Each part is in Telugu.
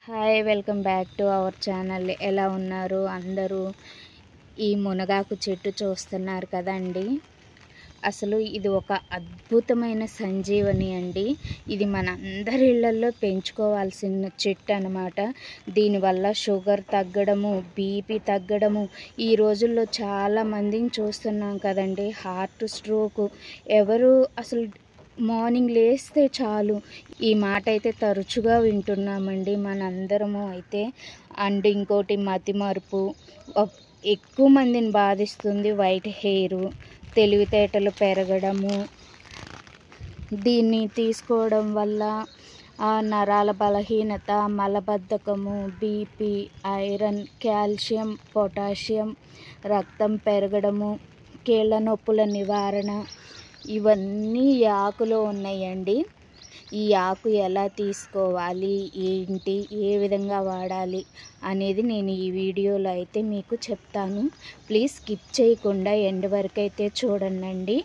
hi welcome back to our channel ఎలా ఉన్నారు అందరూ ఈ మునగాకు చెట్టు చూస్తున్నారు కదండి అసలు ఇది ఒక అద్భుతమైన సంజీవని అండి ఇది మన అందరి ఇళ్లలో పెంచుకోవాల్సిన చెట్టు అనమాట దీనివల్ల షుగర్ తగ్గడము బీపీ తగ్గడము ఈ రోజుల్లో చాలా మందిని చూస్తున్నాం కదండి హార్ట్ స్ట్రోక్ ఎవరు అసలు మార్నింగ్ లేస్తే చాలు ఈ మాట అయితే తరచుగా వింటున్నామండి మనందరము అయితే అండ్ ఇంకోటి మతిమరుపు ఒక్- ఎక్కువ మందిని బాధిస్తుంది వైట్ హెయిర్ తెలివితేటలు పెరగడము దీన్ని తీసుకోవడం వల్ల ఆ నరాల బలహీనత మలబద్ధకము బీపీ ఐరన్ కాల్షియం పొటాషియం రక్తం పెరగడము కీళ్ళ నొప్పుల నివారణ ఇవన్నీ ఈ ఆకులో ఉన్నాయండి ఈ ఆకు ఎలా తీసుకోవాలి ఏంటి ఏ విధంగా వాడాలి అనేది నేను ఈ వీడియోలో అయితే మీకు చెప్తాను ప్లీజ్ స్కిప్ చేయకుండా ఎండ్ వరకు అయితే చూడండి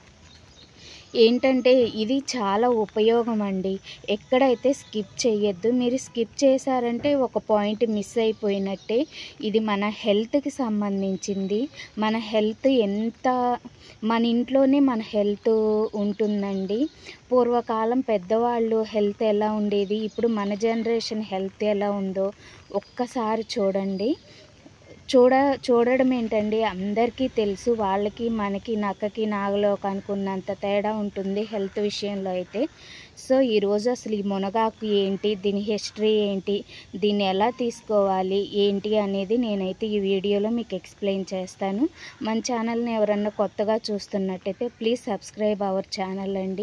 ఏంటంటే ఇది చాలా ఉపయోగం అండి ఎక్కడైతే స్కిప్ చేయొద్దు మీరు స్కిప్ చేశారంటే ఒక పాయింట్ మిస్ అయిపోయినట్టే ఇది మన హెల్త్కి సంబంధించింది మన హెల్త్ ఎంత మన ఇంట్లోనే మన హెల్త్ ఉంటుందండి పూర్వకాలం పెద్దవాళ్ళు హెల్త్ ఎలా ఉండేది ఇప్పుడు మన జనరేషన్ హెల్త్ ఎలా ఉందో ఒక్కసారి చూడండి చూడ చూడడం ఏంటండి అందరికీ తెలుసు వాళ్ళకి మనకి నక్కకి నాగలోకి అనుకున్నంత తేడా ఉంటుంది హెల్త్ విషయంలో అయితే సో ఈరోజు అసలు ఈ మునగాకు ఏంటి దీని హిస్టరీ ఏంటి దీన్ని ఎలా తీసుకోవాలి ఏంటి అనేది నేనైతే ఈ వీడియోలో మీకు ఎక్స్ప్లెయిన్ చేస్తాను మన ఛానల్ని ఎవరన్నా కొత్తగా చూస్తున్నట్టయితే ప్లీజ్ సబ్స్క్రైబ్ అవర్ ఛానల్ అండి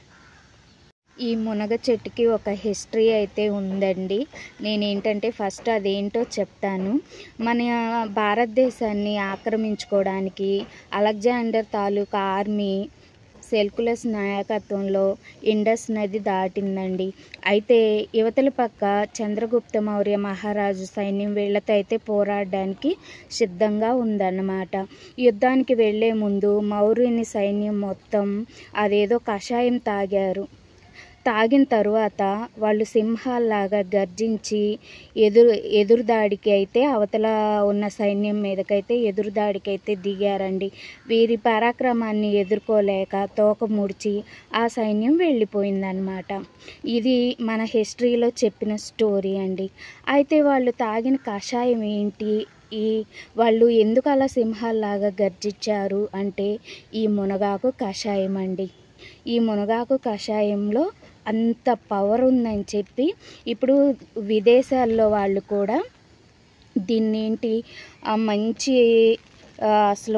ఈ మునగ చెట్టుకి ఒక హిస్టరీ అయితే ఉందండి నేనేంటంటే ఫస్ట్ అదేంటో చెప్తాను మన భారతదేశాన్ని ఆక్రమించుకోవడానికి అలెగ్జాండర్ తాలూకా ఆర్మీ సెల్కులస్ నాయకత్వంలో ఇండస్ నది దాటిందండి అయితే యువతల పక్క చంద్రగుప్త మౌర్య మహారాజు సైన్యం వీళ్ళతో అయితే పోరాడడానికి సిద్ధంగా ఉందన్నమాట యుద్ధానికి వెళ్ళే ముందు మౌర్యుని సైన్యం మొత్తం అదేదో కషాయం తాగారు తాగిన తరువాత వాళ్ళు సింహాల్లాగా గర్జించి ఎదురు ఎదురుదాడికి అయితే అవతల ఉన్న సైన్యం మీదకైతే ఎదురుదాడికి అయితే దిగారండి వీరి పరాక్రమాన్ని ఎదుర్కోలేక తోక ముడిచి ఆ సైన్యం వెళ్ళిపోయిందనమాట ఇది మన హిస్టరీలో చెప్పిన స్టోరీ అండి అయితే వాళ్ళు తాగిన కషాయం ఏంటి ఈ వాళ్ళు ఎందుకు అలా సింహాల్లాగా గర్జించారు అంటే ఈ మునగాకు కషాయం అండి ఈ మునగాకు కషాయంలో అంత పవర్ ఉందని చెప్పి ఇప్పుడు విదేశాల్లో వాళ్ళు కూడా దీన్ని ఏంటి ఆ మంచి ఆ, అసలు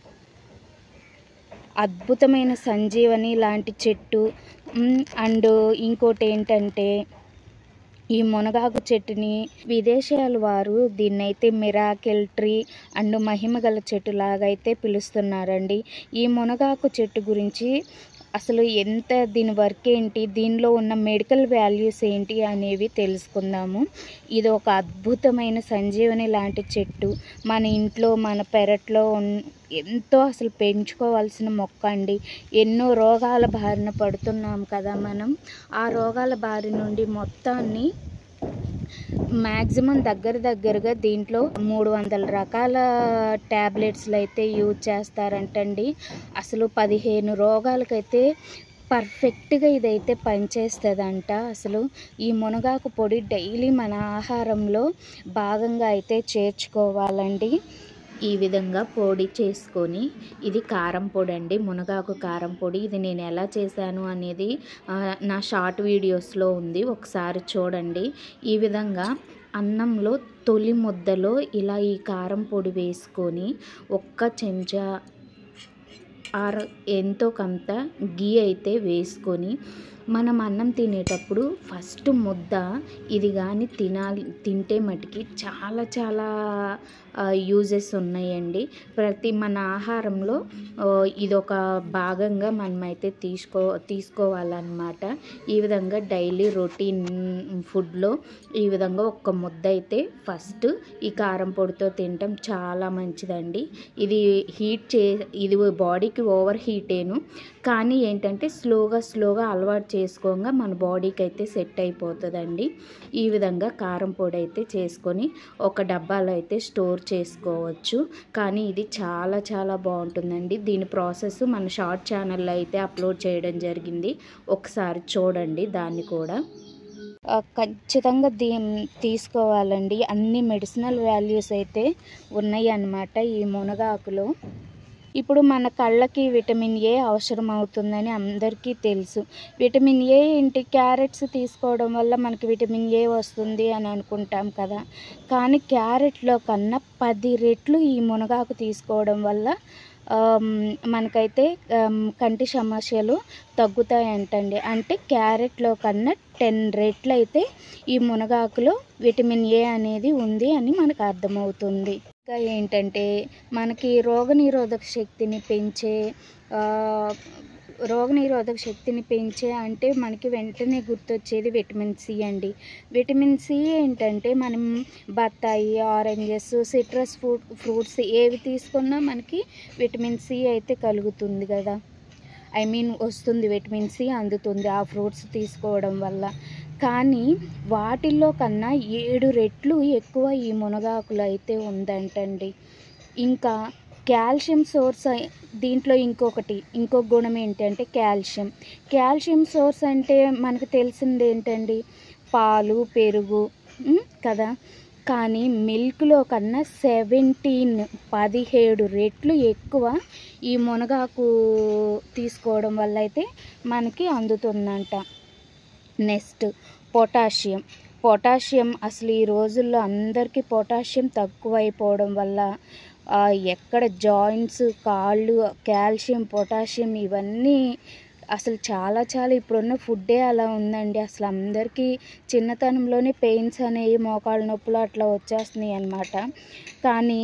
అద్భుతమైన సంజీవని లాంటి చెట్టు మ్, అండ్ ఇంకోటి ఏంటంటే ఈ మునగాకు చెట్టుని విదేశాల వారు దీన్నైతే మిరాకిల్ ట్రీ అండ్ మహిమగల చెట్టు లాగైతే పిలుస్తున్నారండి ఈ మునగాకు చెట్టు గురించి అసలు ఎంత దీని వర్క్ ఏంటి దీనిలో ఉన్న మెడికల్ వాల్యూస్ ఏంటి అనేవి తెలుసుకుందాము ఇది ఒక అద్భుతమైన సంజీవని లాంటి చెట్టు మన ఇంట్లో మన పెరట్లో ఉన్- ఎంతో అసలు పెంచుకోవాల్సిన మొక్క అండి ఎన్నో రోగాల బారిన పడుతున్నాం కదా మనం ఆ రోగాల బారి నుండి మొత్తాన్ని మ్యాక్సిమం దగ్గర దగ్గరగా దీంట్లో మూడు వందల రకాల ట్యాబ్లెట్స్లు అయితే యూజ్ చేస్తారంటండి అసలు పదిహేను రోగాలకైతే పర్ఫెక్ట్గా ఇదైతే పనిచేస్తుందంట అసలు ఈ మునగాకు పొడి డైలీ మన ఆహారంలో భాగంగా అయితే చేర్చుకోవాలండి ఈ విధంగా పొడి చేసుకొని ఇది కారం పొడి అండి మునగాకు కారం పొడి ఇది నేను ఎలా చేశాను అనేది ఆ, నా షార్ట్ వీడియోస్లో ఉంది ఒకసారి చూడండి ఈ విధంగా అన్నంలో తొలి ముద్దలో ఇలా ఈ కారం పొడి వేసుకొని ఒక్క చెంచా ఆర్ ఎంతో కొంత గీ అయితే వేసుకొని మనం అన్నం తినేటప్పుడు ఫస్ట్ ముద్ద ఇది కానీ తినాలి తింటే మటుకి చాలా చాలా యూజెస్ ఉన్నాయండి ప్రతి మన ఆహారంలో ఆ, ఇదొక భాగంగా మనమైతే తీసుకో తీసుకోవాలన్నమాట ఈ విధంగా డైలీ రొటీన్ ఫుడ్లో ఈ విధంగా ఒక్క ముద్ద అయితే ఫస్ట్ ఈ కారం పొడితో తినటం చాలా మంచిదండి ఇది హీట్ చే ఇది బాడీకి ఓవర్ హీటేను కానీ ఏంటంటే స్లోగా స్లోగా అలవాటు చేసుకోగా మన బాడీకి అయితే సెట్ అయిపోతుందండి ఈ విధంగా కారం పొడి అయితే చేసుకొని ఒక డబ్బాలో అయితే స్టోర్ చేసుకోవచ్చు కానీ ఇది చాలా చాలా బాగుంటుందండి దీని ప్రాసెస్ మన షార్ట్ ఛానల్లో అయితే అప్లోడ్ చేయడం జరిగింది ఒకసారి చూడండి దాన్ని కూడా ఆ, ఖచ్చితంగా దీ తీసుకోవాలండి అన్ని మెడిసినల్ వాల్యూస్ అయితే ఉన్నాయి అన్నమాట ఈ మునగాకులో ఇప్పుడు మన కళ్ళకి విటమిన్ ఏ అవసరం అవుతుందని అందరికీ తెలుసు విటమిన్ ఏ ఏంటి క్యారెట్స్ తీసుకోవడం వల్ల మనకి విటమిన్ ఏ వస్తుంది అని అనుకుంటాం కదా కానీ క్యారెట్లో కన్నా పది రెట్లు ఈ మునగాకు తీసుకోవడం వల్ల ఆమ్, మనకైతే ఆమ్, కంటి సమస్యలు తగ్గుతాయంటండి అంటే క్యారెట్లో కన్నా టెన్ రెట్లు అయితే ఈ మునగాకులో విటమిన్ ఏ అనేది ఉంది అని మనకు అర్థమవుతుంది ఇంకా ఏంటంటే మనకి రోగనిరోధక శక్తిని పెంచే ఆ, రోగనిరోధక శక్తిని పెంచే అంటే మనకి వెంటనే గుర్తొచ్చేది విటమిన్ సి అండి విటమిన్ సి ఏంటంటే మనం బత్తాయి ఆరెంజెస్ సిట్రస్ ఫ్రూట్ ఫ్రూట్స్ ఏవి తీసుకున్నా మనకి విటమిన్ సి అయితే కలుగుతుంది కదా ఐ మీన్ వస్తుంది విటమిన్ సి అందుతుంది ఆ ఫ్రూట్స్ తీసుకోవడం వల్ల కానీ వాటిల్లో కన్నా ఏడు రెట్లు ఎక్కువ ఈ మునగాకులు అయితే ఉందంటండి ఇంకా కాల్షియం సోర్స్ అయి- దీంట్లో ఇంకొకటి ఇంకొక గుణం ఏంటంటే కాల్షియం కాల్షియం సోర్స్ అంటే మనకు తెలిసింది ఏంటండి పాలు పెరుగు ఉమ్, కదా కానీ మిల్క్లో కన్నా సెవెంటీన్ పదిహేడు రెట్లు ఎక్కువ ఈ మునగాకు తీసుకోవడం వల్ల అయితే మనకి అందుతుందంట నెక్స్ట్ పొటాషియం పొటాషియం అసలు ఈ రోజుల్లో అందరికీ పొటాషియం తక్కువైపోవడం వల్ల ఆ, ఎక్కడ జాయింట్స్ కాళ్ళు కాల్షియం పొటాషియం ఇవన్నీ అసలు చాలా చాలా ఇప్పుడున్న ఫుడ్డే అలా ఉందండి అసలు అందరికీ చిన్నతనంలోనే పెయిన్స్ అనేవి మోకాళ్ళ నొప్పులు అట్లా వచ్చేస్తున్నాయి అన్నమాట కానీ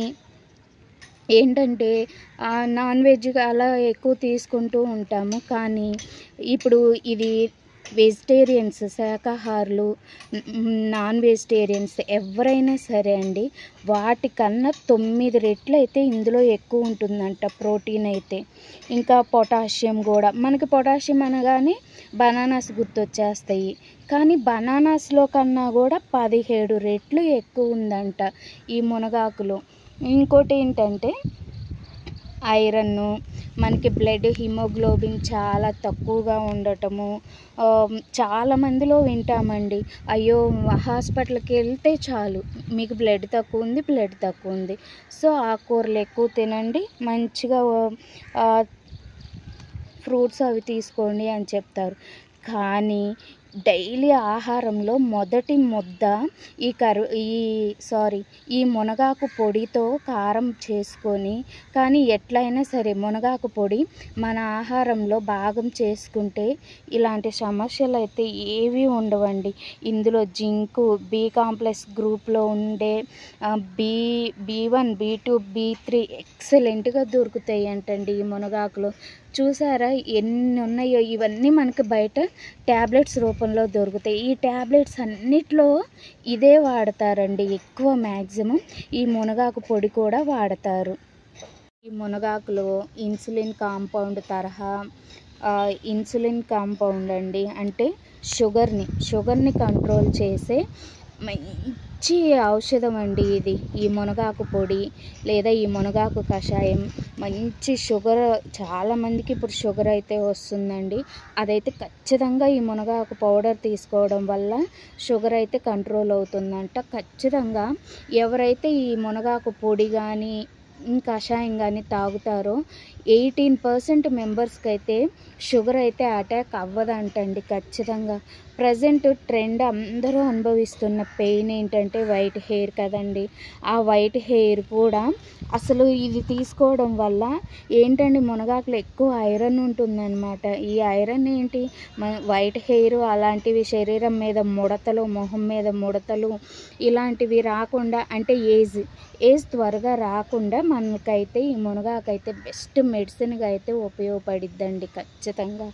ఏంటంటే ఆ, నాన్ వెజ్ అలా ఎక్కువ తీసుకుంటూ ఉంటాము కానీ ఇప్పుడు ఇది వెజిటేరియన్స్ శాకాహారులు మ్, నాన్ వెజిటేరియన్స్ ఎవరైనా సరే అండి వాటికన్నా తొమ్మిది రెట్లు అయితే ఇందులో ఎక్కువ ఉంటుందంట ప్రోటీన్ అయితే ఇంకా పొటాషియం కూడా మనకి పొటాషియం అనగానే బనానాస్ గుర్తొచ్చేస్తాయి కానీ బనానాస్లో కన్నా కూడా పదిహేడు రెట్లు ఎక్కువ ఉందంట ఈ మునగాకులో ఇంకోటి ఏంటంటే ఐరన్ మనకి బ్లడ్ హిమోగ్లోబిన్ చాలా తక్కువగా ఉండటము ఆ, చాలా మందిలో వింటామండి అయ్యో హాస్పిటల్కి వెళ్తే చాలు మీకు బ్లడ్ తక్కువ ఉంది బ్లడ్ తక్కువ ఉంది సో ఆకుకూరలు ఎక్కువ తినండి మంచిగా ఆ, ఫ్రూట్స్ అవి తీసుకోండి అని చెప్తారు కానీ డైలీ ఆహారంలో మొదటి ముద్ద ఈ కరు ఈ సారీ ఈ మునగాకు పొడితో కారం చేసుకొని కానీ ఎట్లయినా సరే మునగాకు పొడి మన ఆహారంలో భాగం చేసుకుంటే ఇలాంటి సమస్యలు అయితే ఏవి ఉండవండి ఇందులో జింకు బి కాంప్లెక్స్ గ్రూప్లో ఉండే ఆ, B B one B two B three ఎక్సలెంట్గా దొరుకుతాయి అంటండి ఈ మునగాకులో చూసారా ఎన్ని ఉన్నాయో ఇవన్నీ మనకి బయట ట్యాబ్లెట్స్ రూపంలో దొరుకుతాయి ఈ ట్యాబ్లెట్స్ అన్నిట్లో ఇదే వాడతారండి ఎక్కువ మ్యాక్సిమం ఈ మునగాకు పొడి కూడా వాడతారు ఈ మునగాకులో ఇన్సులిన్ కాంపౌండ్ తరహా ఆ, ఇన్సులిన్ కాంపౌండ్ అండి అంటే షుగర్ని షుగర్ని కంట్రోల్ చేసే మంచి ఔషధం అండి ఇది ఈ మునగాకు పొడి లేదా ఈ మునగాకు కషాయం మంచి షుగర్ చాలామందికి ఇప్పుడు షుగర్ అయితే వస్తుందండి అదైతే ఖచ్చితంగా ఈ మునగాకు పౌడర్ తీసుకోవడం వల్ల షుగర్ అయితే కంట్రోల్ అవుతుందంట ఖచ్చితంగా ఎవరైతే ఈ మునగాకు పొడి కానీ కషాయం కానీ తాగుతారో ఎయిటీన్ పర్సెంట్ మెంబర్స్కి అయితే షుగర్ అయితే అటాక్ అవ్వదంటండి ఖచ్చితంగా ప్రజెంట్ ట్రెండ్ అందరూ అనుభవిస్తున్న పెయిన్ ఏంటంటే వైట్ హెయిర్ కదండి ఆ వైట్ హెయిర్ కూడా అసలు ఇది తీసుకోవడం వల్ల ఏంటండి మునగాకులో ఎక్కువ ఐరన్ ఉంటుందన్నమాట ఈ ఐరన్ ఏంటి మన వైట్ హెయిర్ అలాంటివి శరీరం మీద ముడతలు మొహం మీద ముడతలు ఇలాంటివి రాకుండా అంటే ఏజ్ ఏజ్ త్వరగా రాకుండా మనకైతే ఈ మునగాకైతే బెస్ట్ మెడిసిన్గా అయితే ఉపయోగపడిద్దండి ఖచ్చితంగా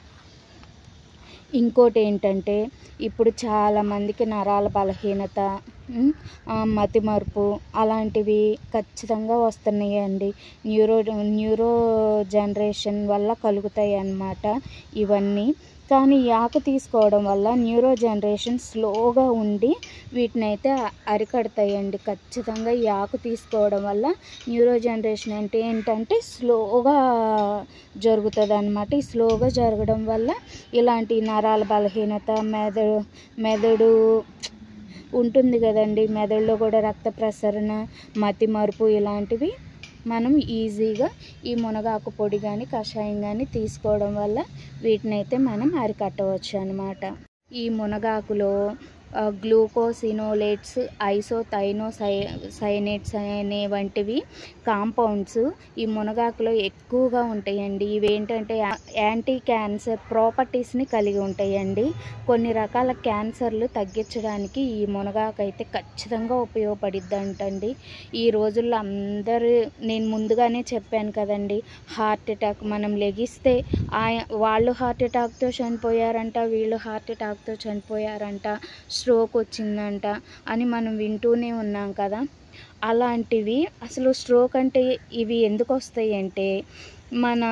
ఇంకోటి ఏంటంటే ఇప్పుడు చాలామందికి నరాల బలహీనత ఉమ్, ఆ, మతిమరుపు అలాంటివి ఖచ్చితంగా వస్తున్నాయి అండి న్యూరో న్యూరో జనరేషన్ వల్ల కలుగుతాయి అన్నమాట ఇవన్నీ కానీ ఈ ఆకు తీసుకోవడం వల్ల న్యూరో జనరేషన్ స్లోగా ఉండి వీటిని అయితే అరికడతాయండి ఖచ్చితంగా ఈ ఆకు తీసుకోవడం వల్ల న్యూరో జనరేషన్ అంటే ఏంటంటే స్లోగా జరుగుతుంది అనమాట ఈ స్లోగా జరగడం వల్ల ఇలాంటి నరాల బలహీనత మెదడు మెదడు ఉంటుంది కదండి మెదడులో కూడా రక్త ప్రసరణ మతి మరుపు ఇలాంటివి మనం ఈజీగా ఈ మునగాకు పొడి కానీ కషాయం కానీ తీసుకోవడం వల్ల వీటినైతే మనం అరికట్టవచ్చు అనమాట ఈ మునగాకులో గ్లూకోసినోలేట్స్ ఐసోథైనో సై సైనేట్స్ అనే వంటివి కాంపౌండ్స్ ఈ మునగాకులో ఎక్కువగా ఉంటాయండి ఇవి ఏంటంటే యాంటీ క్యాన్సర్ ప్రాపర్టీస్ని కలిగి ఉంటాయండి కొన్ని రకాల క్యాన్సర్లు తగ్గించడానికి ఈ మునగాకు అయితే ఖచ్చితంగా ఉపయోగపడిద్ది అంటండి ఈ రోజుల్లో అందరూ నేను ముందుగానే చెప్పాను కదండి హార్ట్ అటాక్ మనం లెగిస్తే ఆయ వాళ్ళు హార్ట్ అటాక్తో చనిపోయారంట వీళ్ళు హార్ట్ అటాక్తో చనిపోయారంట స్ట్రోక్ వచ్చిందంట అని మనం వింటూనే ఉన్నాం కదా అలాంటివి అసలు స్ట్రోక్ అంటే ఇవి ఎందుకు వస్తాయి అంటే మన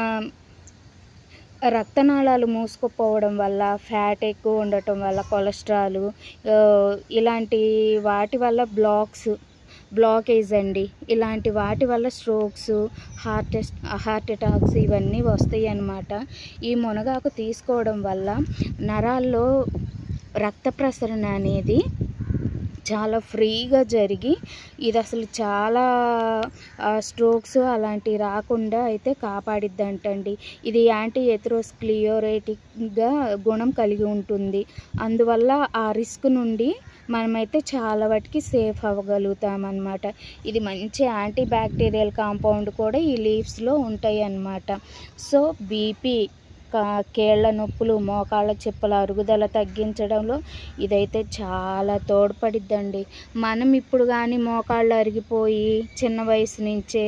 రక్తనాళాలు మూసుకుపోవడం వల్ల ఫ్యాట్ ఎక్కువ ఉండటం వల్ల కొలెస్ట్రాల్ ఇలాంటి వాటి వల్ల బ్లాక్స్ బ్లాకేజ్ అండి ఇలాంటి వాటి వల్ల స్ట్రోక్స్ హార్ట్ హార్ట్ అటాక్స్ ఇవన్నీ వస్తాయి అన్నమాట ఈ మునగాకు తీసుకోవడం వల్ల నరాల్లో రక్త ప్రసరణ అనేది చాలా ఫ్రీగా జరిగి ఇది అసలు చాలా స్ట్రోక్స్ అలాంటివి రాకుండా అయితే కాపాడిద్ది అంటండి ఇది యాంటీ ఎథ్రోస్క్లియోరేటిక్గా గుణం కలిగి ఉంటుంది అందువల్ల ఆ రిస్క్ నుండి మనమైతే చాలా వాటికి సేఫ్ అవ్వగలుగుతాం అన్నమాట ఇది మంచి యాంటీ బ్యాక్టీరియల్ కాంపౌండ్ కూడా ఈ లీవ్స్లో ఉంటాయి అన్నమాట సో బీపీ కేళ్ల నొప్పులు మోకాళ్ళ చిప్పల అరుగుదల తగ్గించడంలో ఇదైతే చాలా తోడ్పడిద్దండి మనం ఇప్పుడు కానీ మోకాళ్ళు అరిగిపోయి చిన్న వయసు నుంచే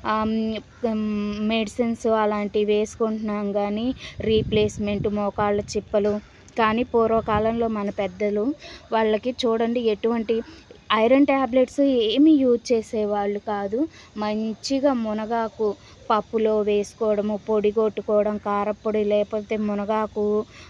మెడిసిన్స్ అలాంటివి వేసుకుంటున్నాం కానీ రీప్లేస్మెంట్ మోకాళ్ళ చిప్పలు కానీ పూర్వకాలంలో మన పెద్దలు వాళ్ళకి చూడండి ఎటువంటి ఐరన్ ట్యాబ్లెట్స్ ఏమీ యూజ్ చేసేవాళ్ళు కాదు మంచిగా మునగాకు పప్పులో వేసుకోవడము పొడి కొట్టుకోవడం కారపొడి లేకపోతే మునగాకు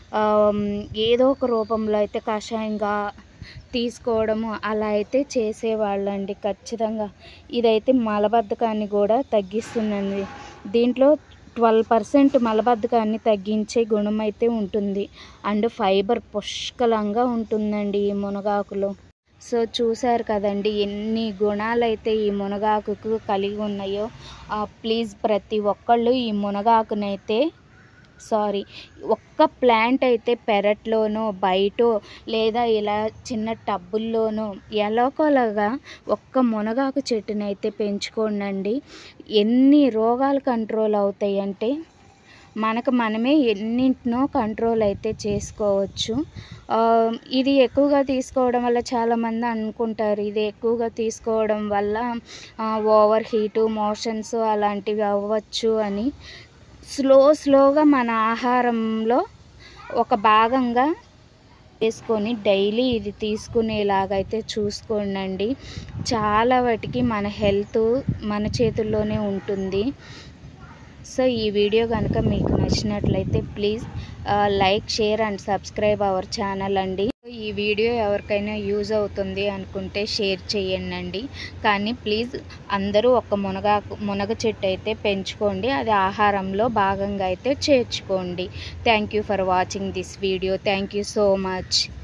ఏదో ఒక రూపంలో అయితే కషాయంగా తీసుకోవడము అలా అయితే చేసేవాళ్ళండి ఖచ్చితంగా ఇదైతే మలబద్ధకాన్ని కూడా తగ్గిస్తుందండి దీంట్లో ట్వెల్వ్ పర్సెంట్ మలబద్ధకాన్ని తగ్గించే గుణం అయితే ఉంటుంది అండ్ ఫైబర్ పుష్కలంగా ఉంటుందండి ఈ మునగాకులో సో చూసారు కదండి ఎన్ని గుణాలు అయితే ఈ మునగాకుకు కలిగి ఉన్నాయో ప్లీజ్ ప్రతి ఒక్కళ్ళు ఈ మునగాకునైతే సారీ ఒక్క ప్లాంట్ అయితే పెరట్లోనో బయటో లేదా ఇలా చిన్న టబ్బుల్లోనో ఎలాగోలాగా ఒక్క మునగాకు చెట్టునైతే పెంచుకోండి ఎన్ని రోగాలు కంట్రోల్ అవుతాయి అంటే మనకు మనమే ఎన్నింటినో కంట్రోల్ అయితే చేసుకోవచ్చు ఇది ఎక్కువగా తీసుకోవడం వల్ల చాలామంది అనుకుంటారు ఇది ఎక్కువగా తీసుకోవడం వల్ల ఓవర్ హీటు మోషన్స్ అలాంటివి అవ్వచ్చు అని స్లో స్లోగా మన ఆహారంలో ఒక భాగంగా వేసుకొని డైలీ ఇది తీసుకునేలాగైతే చూసుకోండి చాలా వాటికి మన హెల్త్ మన చేతుల్లోనే ఉంటుంది సో ఈ వీడియో కనుక మీకు నచ్చినట్లయితే please like share and subscribe our channel అండి ఈ వీడియో ఎవరికైనా యూజ్ అవుతుంది అనుకుంటే షేర్ చేయండి కానీ ప్లీజ్ అందరూ ఒక మునగా మునగ చెట్టు అయితే పెంచుకోండి అది ఆహారంలో భాగంగా అయితే చేర్చుకోండి thank you for watching this video thank you so much